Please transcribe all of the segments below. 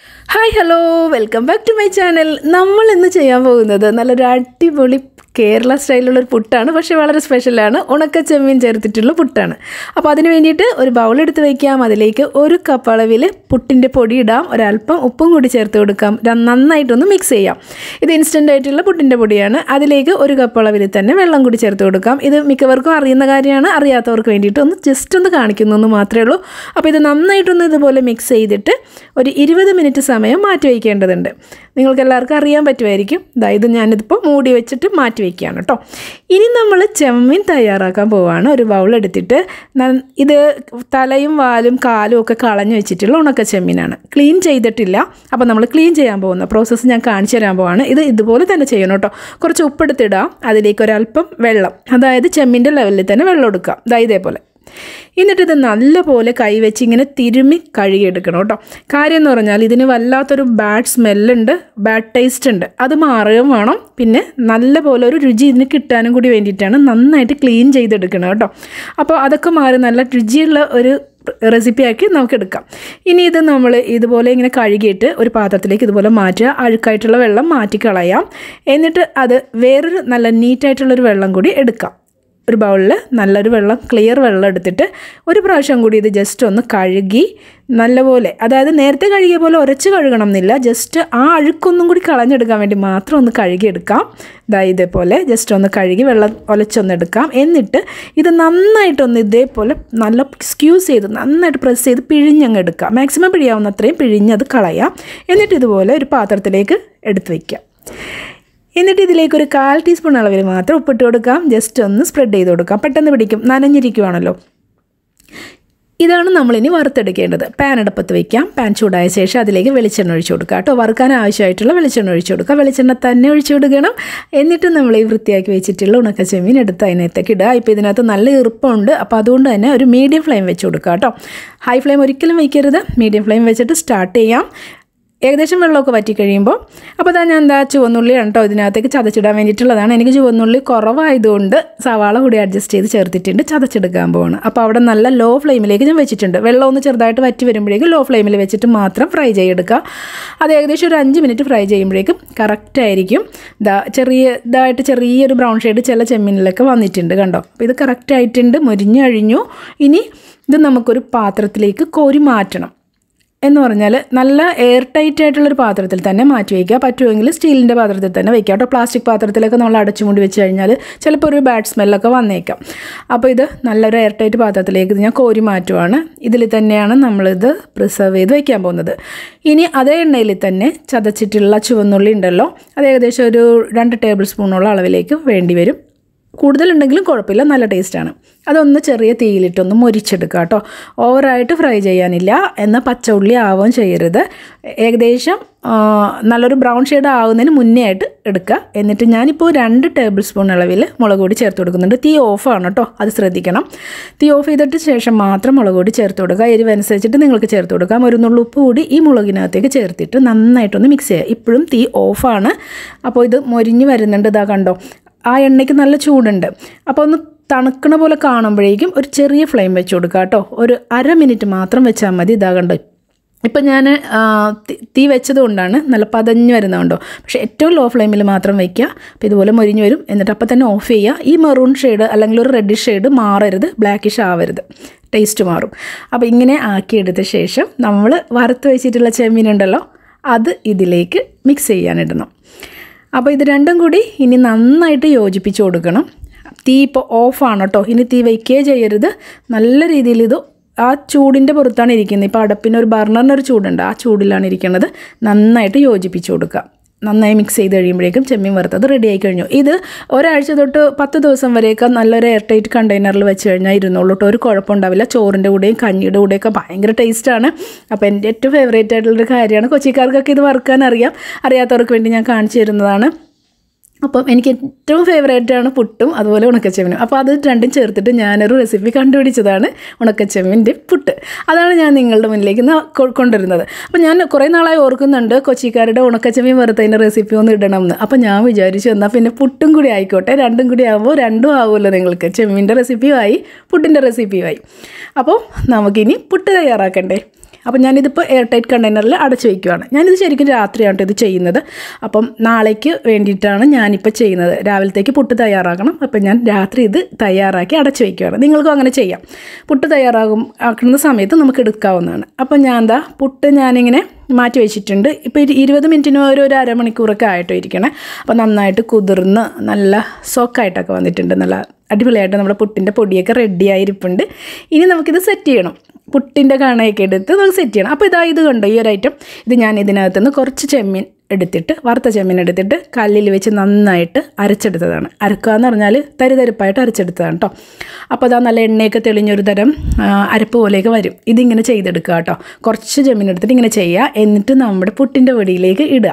hi hello welcome back to my channel നമ്മൾ ഇന്ന് ചെയ്യാൻ പോകുന്നത് നല്ലൊരു അടിപൊളി കേരള സ്റ്റൈലിലുള്ള ഒരു പുട്ടാണ് പക്ഷേ വളരെ സ്പെഷ്യലാണ് ഉണക്ക ചെമ്മീൻ ചേർത്തിട്ടുള്ള പുട്ടാണ് അപ്പോൾ അതിന് വേണ്ടിയിട്ട് ഒരു ബൗൾ എടുത്ത് വയ്ക്കാം അതിലേക്ക് ഒരു കപ്പ് അളവിൽ പുട്ടിൻ്റെ പൊടി ഇടാം ഒരല്പം ഉപ്പും കൂടി ചേർത്ത് കൊടുക്കാം ര- നന്നായിട്ടൊന്ന് മിക്സ് ചെയ്യാം ഇത് ഇൻസ്റ്റൻ്റ് ആയിട്ടുള്ള പുട്ടിൻ്റെ പൊടിയാണ് അതിലേക്ക് ഒരു കപ്പ് അളവിൽ തന്നെ വെള്ളം കൂടി ചേർത്ത് കൊടുക്കാം ഇത് മിക്കവർക്കും അറിയുന്ന കാര്യമാണ് അറിയാത്തവർക്ക് വേണ്ടിയിട്ട് ഒന്ന് ജസ്റ്റ് ഒന്ന് കാണിക്കുന്നു എന്ന് മാത്രമേ ഉള്ളൂ അപ്പോൾ ഇത് നന്നായിട്ടൊന്ന് ഇതുപോലെ മിക്സ് ചെയ്തിട്ട് ഒരു ഇരുപത് മിനിറ്റ് സമയം മാറ്റി വയ്ക്കേണ്ടതുണ്ട് നിങ്ങൾക്ക് എല്ലാവർക്കും അറിയാൻ പറ്റുമായിരിക്കും ദാ ഇത് ഞാനിതിപ്പോൾ മൂടി വെച്ചിട്ട് മാറ്റി വയ്ക്കുകയാണ് കേട്ടോ ഇനി നമ്മൾ ചെമ്മീൻ തയ്യാറാക്കാൻ പോവുകയാണ് ഒരു ബൗൾ എടുത്തിട്ട് ന- ഇത് തലയും വാലും കാലും ഒക്കെ കളഞ്ഞു വെച്ചിട്ടുള്ള ഉണക്ക ചെമ്മീനാണ് ക്ലീൻ ചെയ്തിട്ടില്ല അപ്പോൾ നമ്മൾ ക്ലീൻ ചെയ്യാൻ പോകുന്ന പ്രോസസ്സ് ഞാൻ കാണിച്ചു തരാൻ പോവാണ് ഇത് ഇതുപോലെ തന്നെ ചെയ്യണം കേട്ടോ കുറച്ച് ഉപ്പെടുത്തിടാം അതിലേക്ക് ഒരല്പം വെള്ളം അതായത് ചെമ്മീൻ്റെ ലെവലിൽ തന്നെ വെള്ളം എടുക്കുക ദാ ഇതേപോലെ എന്നിട്ട് ഇത് നല്ലപോലെ കൈവച്ച് ഇങ്ങനെ തിരുമ്മി കഴുകിയെടുക്കണം കേട്ടോ കാര്യം എന്ന് പറഞ്ഞാൽ ഇതിന് വല്ലാത്തൊരു ബാഡ് സ്മെല്ലുണ്ട് ബാഡ് ടേസ്റ്റ് ഉണ്ട് അത് മാറുകയും വേണം പിന്നെ നല്ലപോലെ ഒരു രുചി ഇതിന് കിട്ടാനും കൂടി വേണ്ടിയിട്ടാണ് നന്നായിട്ട് ക്ലീൻ ചെയ്തെടുക്കണം കേട്ടോ അപ്പോൾ അതൊക്കെ മാറി നല്ല രുചിയുള്ള ഒരു റെസിപ്പിയാക്കി നമുക്ക് എടുക്കാം ഇനി ഇത് നമ്മൾ ഇതുപോലെ ഇങ്ങനെ കഴുകിയിട്ട് ഒരു പാത്രത്തിലേക്ക് ഇതുപോലെ മാറ്റുക അഴുക്കായിട്ടുള്ള വെള്ളം മാറ്റിക്കളയാം എന്നിട്ട് അത് വേറൊരു നല്ല നീറ്റായിട്ടുള്ളൊരു വെള്ളം കൂടി എടുക്കാം ഒരു ബൗളിൽ നല്ലൊരു വെള്ളം ക്ലിയർ വെള്ളം എടുത്തിട്ട് ഒരു പ്രാവശ്യം കൂടി ഇത് ജസ്റ്റ് ഒന്ന് കഴുകി നല്ലപോലെ അതായത് നേരത്തെ കഴുകിയ പോലെ ഉരച്ച് കഴുകണം എന്നില്ല ജസ്റ്റ് ആ അഴുക്കൊന്നും കൂടി കളഞ്ഞെടുക്കാൻ വേണ്ടി മാത്രം ഒന്ന് കഴുകിയെടുക്കാം ദാ ഇതേപോലെ ജസ്റ്റ് ഒന്ന് കഴുകി വെള്ളം ഒലച്ചൊന്ന് എടുക്കാം എന്നിട്ട് ഇത് നന്നായിട്ടൊന്ന് ഇതേപോലെ നല്ല സ്ക്യൂസ് ചെയ്ത് നന്നായിട്ട് പ്രസ് ചെയ്ത് പിഴിഞ്ഞങ്ങ് എടുക്കാം മാക്സിമം പിഴിയാവുന്ന അത്രയും പിഴിഞ്ഞത് കളയാം എന്നിട്ട് ഇതുപോലെ ഒരു പാത്രത്തിലേക്ക് എടുത്ത് വയ്ക്കാം എന്നിട്ട് ഇതിലേക്ക് ഒരു കാൽ ടീസ്പൂൺ അളവിൽ മാത്രം ഉപ്പിട്ട് കൊടുക്കാം ജസ്റ്റ് ഒന്ന് സ്പ്രെഡ് ചെയ്ത് കൊടുക്കാം പെട്ടെന്ന് പിടിക്കും നനഞ്ഞിരിക്കുവാണല്ലോ ഇതാണ് നമ്മളിനി വറുത്തെടുക്കേണ്ടത് പാൻ അടുപ്പത്ത് വയ്ക്കാം പാൻ ചൂടായ ശേഷം അതിലേക്ക് വെളിച്ചെണ്ണ ഒഴിച്ചു കൊടുക്കുക കേട്ടോ വറുക്കാൻ ആവശ്യമായിട്ടുള്ള വെളിച്ചെണ്ണ ഒഴിച്ചു കൊടുക്കുക വെളിച്ചെണ്ണ തന്നെ ഒഴിച്ചു കൊടുക്കണം എന്നിട്ട് നമ്മൾ ഈ വൃത്തിയാക്കി വെച്ചിട്ടുള്ള ഉണക്ക ചെമ്മീൻ എടുത്ത് അതിനകത്തേക്ക് ഇടുക ഇപ്പോൾ ഇതിനകത്ത് നല്ല ഈർപ്പമുണ്ട് അപ്പോൾ അതുകൊണ്ട് തന്നെ ഒരു മീഡിയം ഫ്ലെയിം വെച്ച് കൊടുക്കുക കേട്ടോ ഹൈ ഫ്ലെയിം ഒരിക്കലും വയ്ക്കരുത് മീഡിയം ഫ്ലെയിം വെച്ചിട്ട് സ്റ്റാർട്ട് ചെയ്യാം ഏകദേശം വെള്ളമൊക്കെ വറ്റി കഴിയുമ്പോൾ അപ്പോൾ അതാ ഞാൻ എന്താ ചുവന്നുള്ളിയാണ് കേട്ടോ ഇതിനകത്തേക്ക് ചതച്ചിടാൻ വേണ്ടിയിട്ടുള്ളതാണ് എനിക്ക് ചുവന്നുള്ളി കുറവായതുകൊണ്ട് സവാള കൂടി അഡ്ജസ്റ്റ് ചെയ്ത് ചേർത്തിട്ടുണ്ട് ചതച്ചെടുക്കാൻ പോവാണ് അപ്പോൾ അവിടെ നല്ല ലോ ഫ്ലെയിമിലേക്ക് ഞാൻ വെച്ചിട്ടുണ്ട് വെള്ളം ഒന്ന് ചെറുതായിട്ട് വറ്റി വരുമ്പോഴേക്കും ലോ ഫ്ലെയിമിൽ വെച്ചിട്ട് മാത്രം ഫ്രൈ ചെയ്തെടുക്കുക അത് ഏകദേശം ഒരു അഞ്ച് മിനിറ്റ് ഫ്രൈ ചെയ്യുമ്പോഴേക്കും കറക്റ്റ് ആയിരിക്കും ഇതാ ചെറിയ ഇതായിട്ട് ചെറിയൊരു ബ്രൗൺ ഷെയ്ഡ് ചില ചെമ്മീനിലൊക്കെ വന്നിട്ടുണ്ട് കണ്ടോ അപ്പോൾ ഇത് കറക്റ്റ് ആയിട്ടുണ്ട് മുരിഞ്ഞു കഴിഞ്ഞു ഇനി ഇത് നമുക്കൊരു പാത്രത്തിലേക്ക് കോരി മാറ്റണം എന്ന് പറഞ്ഞാൽ നല്ല എയർ ടൈറ്റ് ആയിട്ടുള്ളൊരു പാത്രത്തിൽ തന്നെ മാറ്റി വയ്ക്കുക പറ്റുമെങ്കിൽ സ്റ്റീലിൻ്റെ പാത്രത്തിൽ തന്നെ വയ്ക്കുക കേട്ടോ പ്ലാസ്റ്റിക് പാത്രത്തിലൊക്കെ നമ്മൾ അടച്ചുമൂടി വെച്ച് കഴിഞ്ഞാൽ ചിലപ്പോൾ ഒരു ബാഡ് സ്മെല്ലൊക്കെ വന്നേക്കാം അപ്പോൾ ഇത് നല്ലൊരു എയർ ടൈറ്റ് പാത്രത്തിലേക്ക് ഇത് ഞാൻ കോരി മാറ്റുവാണ് ഇതിൽ തന്നെയാണ് നമ്മളിത് പ്രിസർവ് ചെയ്ത് വയ്ക്കാൻ പോകുന്നത് ഇനി അതേ എണ്ണയിൽ തന്നെ ചതച്ചിട്ടുള്ള ചുവന്നുള്ളി ഉണ്ടല്ലോ അത് ഏകദേശം ഒരു രണ്ട് ടേബിൾ സ്പൂണോളം അളവിലേക്ക് വേണ്ടി വരും കൂടുതലുണ്ടെങ്കിലും കുഴപ്പമില്ല നല്ല ടേസ്റ്റാണ് അതൊന്ന് ചെറിയ തീയിലിട്ടൊന്ന് മൊരിച്ചെടുക്കുക കേട്ടോ ഓവറായിട്ട് ഫ്രൈ ചെയ്യാനില്ല എന്നാൽ പച്ച ഉള്ളി ആവുകയും ചെയ്യരുത് ഏകദേശം ആ, നല്ലൊരു ബ്രൗൺ ഷെയ്ഡ് ആവുന്നതിന് മുന്നേ ആയിട്ട് എടുക്കുക എന്നിട്ട് ഞാനിപ്പോൾ രണ്ട് ടേബിൾ സ്പൂൺ അളവിൽ മുളക് പൊടി ചേർത്ത് കൊടുക്കുന്നുണ്ട് തീ ഓഫാണ് കേട്ടോ അത് ശ്രദ്ധിക്കണം തീ ഓഫ് ചെയ്തിട്ട് ശേഷം മാത്രം മുളക് പൊടി ചേർത്ത് കൊടുക്കുക എരിവ് അനുസരിച്ചിട്ട് നിങ്ങൾക്ക് ചേർത്ത് കൊടുക്കാം ഒരു നുള്ളു ഉപ്പ് കൂടി ഈ മുളകിനകത്തേക്ക് ചേർത്തിട്ട് നന്നായിട്ടൊന്ന് മിക്സ് ചെയ്യുക ഇപ്പോഴും തീ ഓഫാണ് അപ്പോൾ ഇത് മൊരിഞ്ഞ് വരുന്നുണ്ട് ഇതാ കണ്ടോ ആ എണ്ണയ്ക്ക് നല്ല ചൂടുണ്ട് അപ്പോൾ ഒന്ന് തണുക്കണ പോലെ കാണുമ്പോഴേക്കും ഒരു ചെറിയ ഫ്ലെയിം വെച്ച് കൊടുക്കുക കേട്ടോ ഒരു അര മിനിറ്റ് മാത്രം വെച്ചാൽ മതി ഇതാ കണ്ടോ ഇപ്പം ഞാൻ തീ വെച്ചത് കൊണ്ടാണ് നല്ല പതഞ്ഞ് വരുന്നതുകൊണ്ടോ പക്ഷേ ഏറ്റവും ലോ ഫ്ലെയിമിൽ മാത്രം വയ്ക്കുക അപ്പോൾ ഇതുപോലെ മൊരിഞ്ഞ് വരും എന്നിട്ട് അപ്പം തന്നെ ഓഫ് ചെയ്യുക ഈ മെറൂൺ ഷെയ്ഡ് അല്ലെങ്കിൽ ഒരു റെഡിഷ് ഷെയ്ഡ് മാറരുത് ബ്ലാക്കിഷ് ആവരുത് ടേസ്റ്റ് മാറും അപ്പോൾ ഇങ്ങനെ ആക്കിയെടുത്ത ശേഷം നമ്മൾ വറുത്ത് വെച്ചിട്ടുള്ള ചെമ്മീനുണ്ടല്ലോ അത് ഇതിലേക്ക് മിക്സ് ചെയ്യാനിടണം അപ്പോൾ ഇത് രണ്ടും കൂടി ഇനി നന്നായിട്ട് യോജിപ്പിച്ച് കൊടുക്കണം തീ ഇപ്പോൾ ഓഫാണ് കേട്ടോ ഇനി തീ വയ്ക്കുകയേ ചെയ്യരുത് നല്ല രീതിയിൽ ഇത് ആ ചൂടിൻ്റെ പുറത്താണ് ഇരിക്കുന്നത് ഇപ്പോൾ അടപ്പിന് ഒരു ബർണറിന് ഒരു ചൂടുണ്ട് ആ ചൂടിലാണ് ഇരിക്കുന്നത് നന്നായിട്ട് യോജിപ്പിച്ച് കൊടുക്കുക നന്നായി മിക്സ് ചെയ്ത് കഴിയുമ്പോഴേക്കും ചെമ്മീൻ വറുത്തത് റെഡി ആയി കഴിഞ്ഞു ഇത് ഒരാഴ്ച തൊട്ട് പത്ത് ദിവസം വരെയൊക്കെ നല്ലൊരു എയർ ടൈറ്റ് കണ്ടെയ്നറിൽ വെച്ച് കഴിഞ്ഞാൽ ഇരുന്നോളൂ കേട്ടോ ഒരു കുഴപ്പമുണ്ടാവില്ല ചോറിൻ്റെ കൂടെയും കഞ്ഞിയുടെ കൂടെയൊക്കെ ഭയങ്കര ടേസ്റ്റാണ് അപ്പോൾ എൻ്റെ ഏറ്റവും ഫേവറേറ്റ് ആയിട്ടുള്ളൊരു കാര്യമാണ് കൊച്ചിക്കാർക്കൊക്കെ ഇത് വറുക്കാൻ അറിയാം അറിയാത്തവർക്ക് വേണ്ടി ഞാൻ കാണിച്ചു തരുന്നതാണ് അപ്പം എനിക്ക് ഏറ്റവും ഫേവറേറ്റ് ആണ് പുട്ടും അതുപോലെ ഉണക്കച്ചെമ്മീനും അപ്പോൾ അത് രണ്ടും ചേർത്തിട്ട് ഞാനൊരു റെസിപ്പി കണ്ടുപിടിച്ചതാണ് ഉണക്കച്ചെമ്മീൻ്റെ പുട്ട് അതാണ് ഞാൻ നിങ്ങളുടെ മുന്നിലേക്ക് ന- കൊ- കൊണ്ടുവരുന്നത് അപ്പോൾ ഞാൻ കുറേ നാളായി ഓർക്കുന്നുണ്ട് കൊച്ചിക്കാരുടെ ഉണക്കച്ചെമ്മീൻ വറുത്തതിൻ്റെ റെസിപ്പി ഒന്ന് ഇടണം എന്ന് അപ്പോൾ ഞാൻ വിചാരിച്ചു എന്നാൽ പിന്നെ പുട്ടും കൂടി ആയിക്കോട്ടെ രണ്ടും കൂടി ആകുമ്പോൾ രണ്ടും ആവുമല്ലോ നിങ്ങൾക്ക് ചെമ്മീൻ്റെ റെസിപ്പിയും ആയി പുട്ടിൻ്റെ റെസിപ്പിയും ആയി അപ്പോൾ നമുക്കിനി പുട്ട് തയ്യാറാക്കണ്ടേ അപ്പം ഞാനിതിപ്പോൾ എയർ ടൈറ്റ് കണ്ടെയ്നറിൽ അടച്ചു വയ്ക്കുകയാണ് ഞാനിത് ശരിക്കും രാത്രിയാണ് ഇത് ചെയ്യുന്നത് അപ്പം നാളേക്ക് വേണ്ടിയിട്ടാണ് ഞാനിപ്പോൾ ചെയ്യുന്നത് രാവിലത്തേക്ക് പുട്ട് തയ്യാറാക്കണം അപ്പം ഞാൻ രാത്രി ഇത് തയ്യാറാക്കി അടച്ചു വയ്ക്കുകയാണ് നിങ്ങൾക്കും അങ്ങനെ ചെയ്യാം പുട്ട് തയ്യാറാകും ആക്കുന്ന സമയത്ത് നമുക്ക് എടുക്കാവുന്നതാണ് അപ്പം ഞാൻ എന്താ പുട്ട് ഞാനിങ്ങനെ മാറ്റി വെച്ചിട്ടുണ്ട് ഇപ്പോൾ ഒരു ഇരുപത് മിനിറ്റിന് ഒരു ഒരു അരമണിക്കൂറൊക്കെ ആയിട്ടോ ഇരിക്കണേ അപ്പോൾ നന്നായിട്ട് കുതിർന്ന് നല്ല സോക്കായിട്ടൊക്കെ വന്നിട്ടുണ്ട് നല്ല അടിപൊളിയായിട്ട് നമ്മുടെ പുട്ടിൻ്റെ പൊടിയൊക്കെ റെഡി ആയിരിപ്പുണ്ട് ഇനി നമുക്കിത് സെറ്റ് ചെയ്യണം പുട്ടിൻ്റെ കാണയൊക്കെ എടുത്ത് നമുക്ക് സെറ്റ് ചെയ്യണം അപ്പോൾ ഇതാ ഇത് കണ്ടോ ഈ ഒരു ഐറ്റം ഇത് ഞാൻ ഇതിനകത്തുനിന്ന് കുറച്ച് ചെമ്മീൻ എടുത്തിട്ട് വറുത്ത ചെമ്മീൻ എടുത്തിട്ട് കല്ലിൽ വെച്ച് നന്നായിട്ട് അരച്ചെടുത്തതാണ് അരക്കുക എന്ന് പറഞ്ഞാൽ തരിതരിപ്പായിട്ട് അരച്ചെടുത്തതാണ് കേട്ടോ അപ്പോൾ അതാ നല്ല എണ്ണയൊക്കെ തെളിഞ്ഞൊരു തരം ആ, അരപ്പ് പോലെയൊക്കെ വരും ഇതിങ്ങനെ ചെയ്തെടുക്കുക കേട്ടോ കുറച്ച് ചെമ്മീൻ എടുത്തിട്ട് ഇങ്ങനെ ചെയ്യുക എന്നിട്ട് നമ്മുടെ പുട്ടിൻ്റെ പൊടിയിലേക്ക് ഇടുക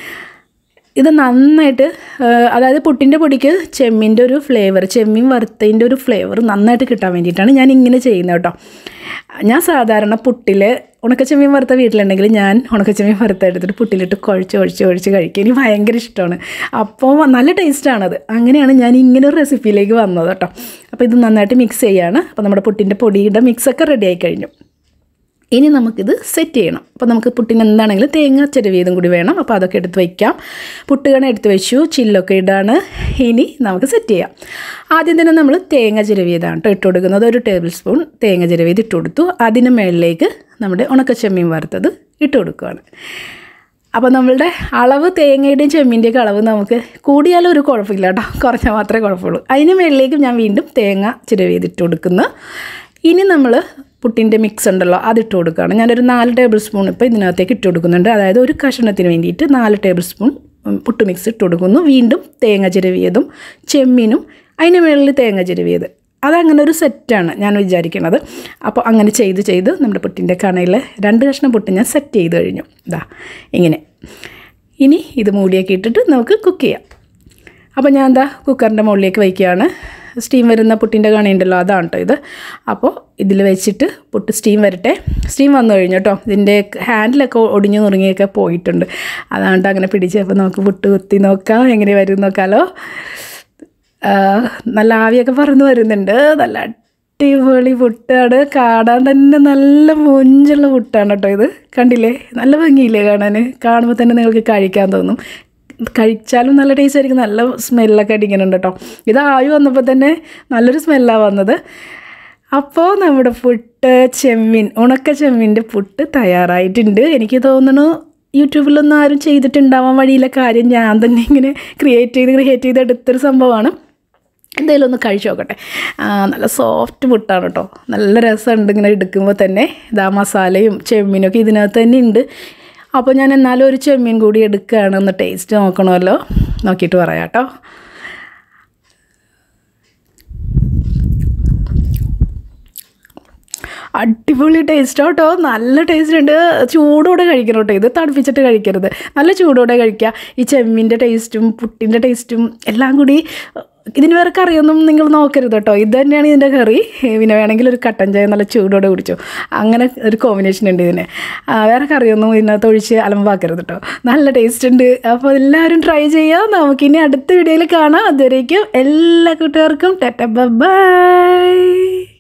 ഇത് നന്നായിട്ട് ആ, അതായത് പുട്ടിൻ്റെ പൊടിക്ക് ചെമ്മീൻ്റെ ഒരു ഫ്ലേവർ ചെമ്മീൻ വറുത്തതിൻ്റെ ഒരു ഫ്ലേവർ നന്നായിട്ട് കിട്ടാൻ വേണ്ടിയിട്ടാണ് ഞാൻ ഇങ്ങനെ ചെയ്യുന്നത് കേട്ടോ ഞാൻ സാധാരണ പുട്ടിൽ ഉണക്കച്ചെമ്മീൻ വറുത്ത വീട്ടിലുണ്ടെങ്കിൽ ഞാൻ ഉണക്കച്ചെമ്മീൻ വറുത്ത എടുത്തിട്ട് പുട്ടിലിട്ട് കുഴച്ച് കുഴച്ച് കുഴച്ച് കഴിക്കുക എനിക്ക് ഭയങ്കര ഇഷ്ടമാണ് അപ്പോൾ നല്ല ടേസ്റ്റാണത് അങ്ങനെയാണ് ഞാൻ ഇങ്ങനെ ഒരു റെസിപ്പിയിലേക്ക് വന്നത് കേട്ടോ അപ്പോൾ ഇത് നന്നായിട്ട് മിക്സ് ചെയ്യാണ് അപ്പോൾ നമ്മുടെ പുട്ടിൻ്റെ പൊടിയുടെ മിക്സൊക്കെ റെഡി ആയി കഴിഞ്ഞു ഇനി നമുക്കിത് സെറ്റ് ചെയ്യണം അപ്പോൾ നമുക്ക് പുട്ടിന് എന്താണെങ്കിലും തേങ്ങ ചിരവിയതും കൂടി വേണം അപ്പോൾ അതൊക്കെ എടുത്ത് വയ്ക്കാം പുട്ടുകണ എടുത്ത് വെച്ചു ചില്ലൊക്കെ ഇടാണ് ഇനി നമുക്ക് സെറ്റ് ചെയ്യാം ആദ്യം തന്നെ നമ്മൾ തേങ്ങ ചിരവിയതാണ് കേട്ടോ ഇട്ട് കൊടുക്കുന്നത് ഒരു ടേബിൾ സ്പൂൺ തേങ്ങ ചിരവിയത് ഇട്ട് കൊടുത്തു അതിന് മുകളിലേക്ക് നമ്മുടെ ഉണക്കച്ചെമ്മീൻ വറുത്തത് ഇട്ട് കൊടുക്കുകയാണ് അപ്പോൾ നമ്മളുടെ അളവ് തേങ്ങയുടെയും ചെമ്മീൻ്റെയൊക്കെ അളവ് നമുക്ക് കൂടിയാലും ഒരു കുഴപ്പമില്ല കേട്ടോ കുറഞ്ഞാൽ മാത്രമേ കുഴപ്പമുള്ളൂ അതിന് മുകളിലേക്ക് ഞാൻ വീണ്ടും തേങ്ങ ചിരവിയതിട്ട് കൊടുക്കുന്നു ഇനി നമ്മൾ പുട്ടിൻ്റെ മിക്സ് ഉണ്ടല്ലോ അതിട്ട് കൊടുക്കുകയാണ് ഞാനൊരു നാല് ടേബിൾ സ്പൂൺ ഇപ്പോൾ ഇതിനകത്തേക്ക് ഇട്ട് കൊടുക്കുന്നുണ്ട് അതായത് ഒരു കഷണത്തിന് വേണ്ടിയിട്ട് നാല് ടേബിൾ സ്പൂൺ ഉം, പുട്ട് മിക്സ് ഇട്ട് കൊടുക്കുന്നു വീണ്ടും തേങ്ങ ചിരവിയതും ചെമ്മീനും അതിന് മുകളിൽ തേങ്ങ ചിരവിയത് അതങ്ങനെ ഒരു സെറ്റാണ് ഞാൻ വിചാരിക്കുന്നത് അപ്പോൾ അങ്ങനെ ചെയ്ത് ചെയ്ത് നമ്മുടെ പുട്ടിൻ്റെ കണയിൽ രണ്ട് കഷ്ണം പുട്ട് ഞാൻ സെറ്റ് ചെയ്ത് കഴിഞ്ഞു ഇതാ ഇങ്ങനെ ഇനി ഇത് മൂടിയൊക്കെ ഇട്ടിട്ട് നമുക്ക് കുക്ക് ചെയ്യാം അപ്പോൾ ഞാൻ എന്താ കുക്കറിൻ്റെ മുകളിലേക്ക് വയ്ക്കുകയാണ് സ്റ്റീം വരുന്ന പുട്ടിൻ്റെ കണിയുണ്ടല്ലോ അതാണ് കേട്ടോ ഇത് അപ്പോൾ ഇതിൽ വെച്ചിട്ട് പുട്ട് സ്റ്റീം വരട്ടെ സ്റ്റീം വന്നു കഴിഞ്ഞു കേട്ടോ ഇതിൻ്റെ ഹാൻഡിലൊക്കെ ഒടിഞ്ഞു നുറുങ്ങിയൊക്കെ പോയിട്ടുണ്ട് അതാണ് ട്ടോ അങ്ങനെ പിടിച്ചപ്പോൾ നമുക്ക് പുട്ട് കുത്തി നോക്കാം എങ്ങനെ വരും നോക്കാമല്ലോ ആ, നല്ല ആവിയൊക്കെ പറന്ന് വരുന്നുണ്ട് നല്ല അടിപൊളി പുട്ടാണ് കാണാൻ തന്നെ നല്ല മൊഞ്ചുള്ള പുട്ടാണ് കേട്ടോ ഇത് കണ്ടില്ലേ നല്ല ഭംഗിയില്ലേ കാണാൻ കാണുമ്പോൾ തന്നെ നിങ്ങൾക്ക് കഴിക്കാൻ തോന്നും കഴിച്ചാലും നല്ല ടേസ്റ്റ് ആയിരിക്കും നല്ല സ്മെല്ലൊക്കെ അടിക്കുന്നുണ്ട് കേട്ടോ ഇത് ആവി വന്നപ്പോൾ തന്നെ നല്ലൊരു സ്മെല്ലാണ് വന്നത് അപ്പോൾ നമ്മുടെ പുട്ട് ചെമ്മീൻ ഉണക്ക ചെമ്മീൻ്റെ പുട്ട് തയ്യാറായിട്ടുണ്ട് എനിക്ക് തോന്നുന്നു യൂട്യൂബിലൊന്നും ആരും ചെയ്തിട്ടുണ്ടാവാൻ വഴിയില്ല കാര്യം ഞാൻ തന്നെ ഇങ്ങനെ ക്രിയേറ്റ് ചെയ്ത് ക്രിയേറ്റ് ചെയ്ത് എടുത്തൊരു സംഭവമാണ് എന്തായാലും ഒന്ന് കഴിച്ചു നോക്കട്ടെ ആ, നല്ല സോഫ്റ്റ് പുട്ടാണ് കേട്ടോ നല്ല രസമുണ്ട് ഇങ്ങനെ എടുക്കുമ്പോൾ തന്നെ ഇതാ മസാലയും ചെമ്മീനൊക്കെ ഇതിനകത്ത് തന്നെ ഉണ്ട് അപ്പോൾ ഞാൻ എന്നാലും ഒരു ചെമ്മീൻ കൂടി എടുക്കുകയാണ് ഒന്ന് ടേസ്റ്റ് നോക്കണമല്ലോ നോക്കിയിട്ട് പറയാം കേട്ടോ അടിപൊളി ടേസ്റ്റ് കേട്ടോ നല്ല ടേസ്റ്റ് ഉണ്ട് ചൂടോടെ കഴിക്കണം കേട്ടോ ഇത് തണുപ്പിച്ചിട്ട് കഴിക്കരുത് നല്ല ചൂടോടെ കഴിക്കുക ഈ ചെമ്മീൻ്റെ ടേസ്റ്റും പുട്ടിൻ്റെ ടേസ്റ്റും എല്ലാം കൂടി ഇതിന് വേറെ കറിയൊന്നും നിങ്ങൾ നോക്കരുത് കേട്ടോ ഇത് തന്നെയാണ് ഇതിൻ്റെ കറി പിന്നെ വേണമെങ്കിൽ ഒരു കട്ടൻ ചായ നല്ല ചൂടോടെ കുടിച്ചോ അങ്ങനെ ഒരു കോമ്പിനേഷൻ ഉണ്ട് ഇതിന് ആ, വേറെ കറിയൊന്നും ഇതിനകത്ത് ഒഴിച്ച് അലമ്പാക്കരുത് കേട്ടോ നല്ല ടേസ്റ്റ് ഉണ്ട് അപ്പോൾ എല്ലാവരും ട്രൈ ചെയ്യാം നമുക്കിനി അടുത്ത വീഡിയോയിൽ കാണാം അതുവരേക്കും എല്ലാ കൂട്ടുകാർക്കും ടെറ്റ ബൈ